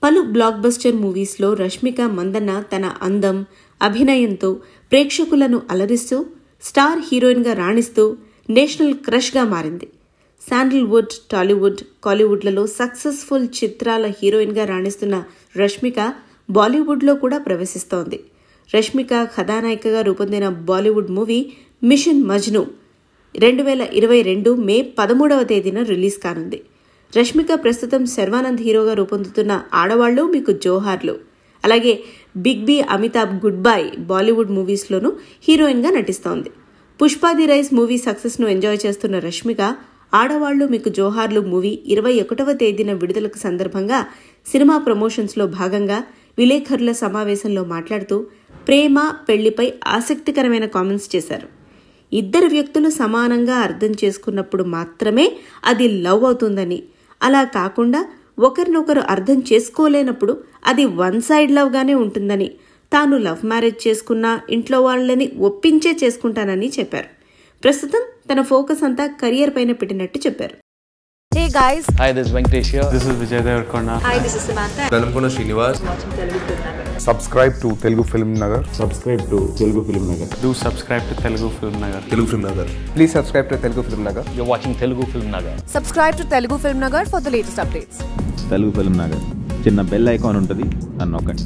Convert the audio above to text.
పలు block buster మూవీస్లో రష్మిక మందన్న తన అందం అభినయంతో ప్రేక్షకులను అలరిస్తూ స్టార్ హీరోయిన్గా రాణిస్తూ నేషనల్ క్రష్గా మారింది శాండిల్వుడ్ టాలీవుడ్ కాలీవుడ్లలో సక్సెస్ఫుల్ చిత్రాల హీరోయిన్గా రాణిస్తున్న రష్మిక బాలీవుడ్లో కూడా ప్రవేశిస్తోంది రష్మిక కథానాయికగా రూపొందిన బాలీవుడ్ మూవీ మిషన్ మజ్ను రెండు వేల ఇరవై రెండు మే పదమూడవ తేదీన రిలీజ్ కానుంది రష్మిక ప్రస్తుతం శర్వానంద్ హీరోగా రూపొందుతున్న ఆడవాళ్లు మీకు జోహార్లు అలాగే big B Amitabh goodbye Bollywood మూవీస్లోనూ హీరోయిన్గా నటిస్తోంది పుష్పాది రైస్ మూవీ సక్సెస్ను ఎంజాయ్ చేస్తున్న రష్మిక ఆడవాళ్లు మీకు జోహార్లు మూవీ ఇరవై ఒకటవ తేదీన విడుదలకు సందర్భంగా సినిమా ప్రమోషన్స్లో భాగంగా విలేకరుల సమావేశంలో మాట్లాడుతూ ప్రేమ పెళ్లిపై ఆసక్తికరమైన కామెంట్స్ చేశారు ఇద్దరు వ్యక్తులు సమానంగా అర్థం చేసుకున్నప్పుడు మాత్రమే అది లవ్ అవుతుందని అలా కాకుండా ఒకరినొకరు అర్థం చేసుకోలేనప్పుడు అది వన్ సైడ్ లవ్గానే ఉంటుందని తాను లవ్ మ్యారేజ్ చేసుకున్నా ఇంట్లో వాళ్ళని ఒప్పించే చేసుకుంటానని చెప్పారు ప్రస్తుతం తన ఫోకస్ అంతా కెరియర్ పైన పెట్టినట్టు చెప్పారు Hey guys, Hi, this is Venkatesh here. This is Vijay Devarkonda. hi, this is Samantha. Velankonda Srinivas subscribe to Telugu Film Nagar. subscribe to Telugu Film Nagar. Do subscribe to Telugu Film Nagar. Telugu film Nagar Please subscribe to Telugu Film Nagar. You're watching Telugu Film Nagar. Subscribe to Telugu Film Nagar for the latest updates. Telugu film Nagar చిన్న bell icon ఉంటుంది అని నొక్కండి